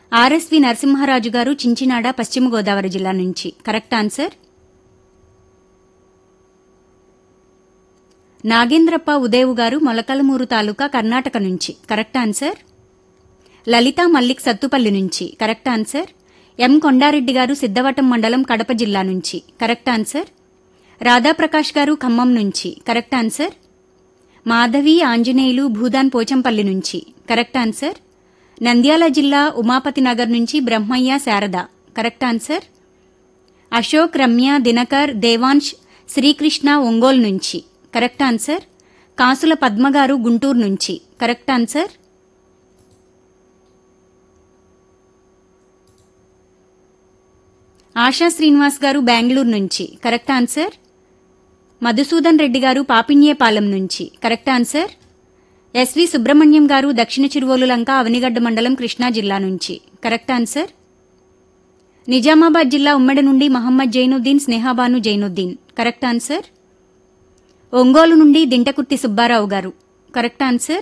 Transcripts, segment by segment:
RSV Narasimharaju గారు చించినాడ పశ్చిమ గోదావరి జిల్లా నుంచి కరెక్ట్ ఆన్సర్ నాగేంద్రప్ప ఉదేవు గారు మొలకలమూరు తాలూకా కర్ణాటక నుంచి కరెక్ట్ ఆన్సర్ లలిత మల్లిక్ సత్తుపల్లి నుంచి కరెక్ట్ ఆన్సర్ ఎం కొండారెడ్డి గారు సిద్ధవటం మండలం కడప జిల్లా నుంచి కరెక్ట్ ఆన్సర్ రాధాప్రకాష్ గారు ఖమ్మం నుంచి కరెక్ట్ ఆన్సర్ మాధవి ఆంజనేయులు భూదాన్ పోచంపల్లి నుంచి కరెక్ట్ ఆన్సర్ నంద్యాల జిల్లా ఉమాపతి నగర్ నుంచి బ్రహ్మయ్య శారద కరెక్ట్ ఆన్సర్ అశోక్ రమ్య దినకర్ దేవాంశ్ శ్రీకృష్ణ ఒంగోలు నుంచి కరెక్ట్ ఆన్సర్ కాసుల పద్మగారు గుంటూరు నుంచి కరెక్ట్ ఆన్సర్ ఆశా శ్రీనివాస్ గారు బెంగళూరు నుంచి కరెక్ట్ ఆన్సర్ మధుసూదన్ రెడ్డి గారు పాపిన్యేపాలెం నుంచి కరెక్ట్ ఆన్సర్ ఎస్వి సుబ్రహ్మణ్యం గారు దక్షిణ చిరువోలు లంక అవనిగడ్డ మండలం కృష్ణా జిల్లా నుంచి కరెక్ట్ ఆన్సర్ నిజామాబాద్ జిల్లా ఉమ్మడి నుండి మహమ్మద్ జైనుద్దీన్ స్నేహాబాను జైనుద్దీన్ కరెక్ట్ ఆన్సర్ ఒంగోలు నుండి దింటకుర్తి సుబ్బారావు గారు కరెక్ట్ ఆన్సర్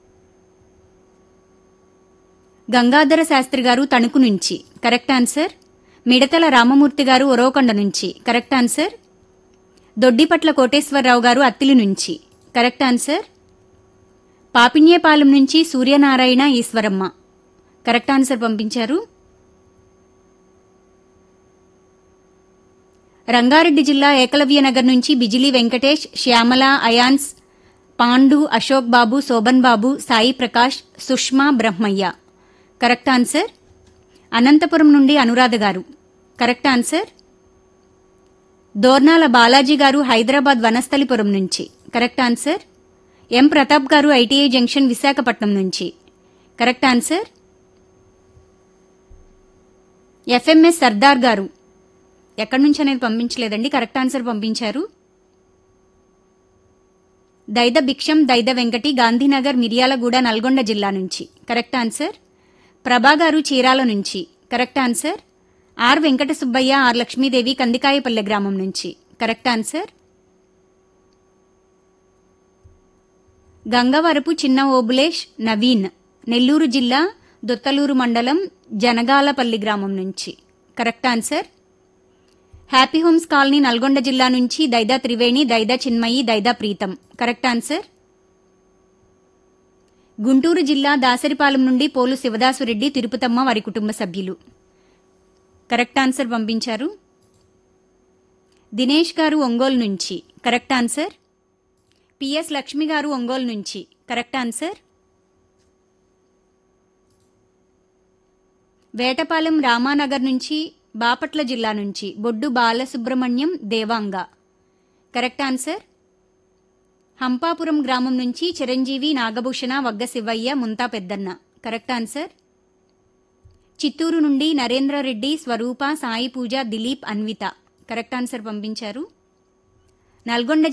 గంగాధర శాస్త్రి గారు తణుకు నుంచి కరెక్ట్ ఆన్సర్ మిడతల రామమూర్తి గారు ఒరవకొండ నుంచి కరెక్ట్ ఆన్సర్ దొడ్డిపట్ల కోటేశ్వరరావు గారు అత్తిలి నుంచి కరెక్ట్ ఆన్సర్ పాపిన్యేపాలెం నుంచి సూర్యనారాయణ ఈశ్వరమ్మ కరెక్ట్ ఆన్సర్ పంపించారు రంగారెడ్డి జిల్లా ఏకలవ్య నగర్ నుంచి బిజిలీ వెంకటేష్ శ్యామల అయాన్స్ పాండు అశోక్ బాబు శోభన్ బాబు సాయి ప్రకాష్ సుష్మా బ్రహ్మయ్య కరెక్ట్ ఆన్సర్ అనంతపురం నుండి అనురాధ గారు కరెక్ట్ ఆన్సర్ దోర్నాల బాలాజీ గారు హైదరాబాద్ వనస్థలిపురం నుంచి కరెక్ట్ ఆన్సర్ ఎం ప్రతాప్ గారు ఐటీఐ జంక్షన్ విశాఖపట్నం నుంచి కరెక్ట్ ఆన్సర్ ఎఫ్ఎంఎస్ సర్దార్ గారు ఎక్కడి నుంచి అనేది పంపించలేదండి కరెక్ట్ ఆన్సర్ పంపించారు దైద భిక్షం దైద వెంకటి గాంధీనగర్ మిర్యాలగూడ నల్గొండ జిల్లా నుంచి కరెక్ట్ ఆన్సర్ ప్రభా గారు చీరాల నుంచి correct answer R Venkata Subbaiah R Lakshmidevi Kandikayapalle గ్రామం నుంచి కరెక్ట్ ఆన్సర్ గంగవరపు చిన్న ఓబులేష్ నవీన్ నెల్లూరు జిల్లా దొత్తలూరు మండలం జనగాలపల్లి గ్రామం నుంచి correct answer happy homes colony Nalgonda జిల్లా నుంచి దైదా త్రివేణి దైదా చిన్మయి దైదా ప్రీతం కరెక్ట్ ఆన్సర్ గుంటూరు జిల్లా దాసరిపాలెం నుండి పోలు శివదాసురెడ్డి తిరుపతమ్మ వారి కుటుంబ సభ్యులు కరెక్ట్ ఆన్సర్ పంపించారు దినేష్ గారు ఒంగోలు నుంచి కరెక్ట్ ఆన్సర్ పిఎస్ లక్ష్మి గారు ఒంగోలు నుంచి కరెక్ట్ ఆన్సర్ వేటపాలెం రామానగర్ నుంచి బాపట్ల జిల్లా నుంచి బొడ్డు బాలసుబ్రహ్మణ్యం దేవాంగ కరెక్ట్ ఆన్సర్ హంపాపురం గ్రామం నుంచి చిరంజీవి నాగభూషణ వగ్గ శివయ్య ముంతా పెద్దన్న కరెక్ట్ ఆన్సర్ చిత్తూరు నుండి నరేంద్రరెడ్డి స్వరూప సాయి పూజ దిలీప్ అన్విత కరెక్ట్ ఆన్సర్ పంపించారు నల్గొండ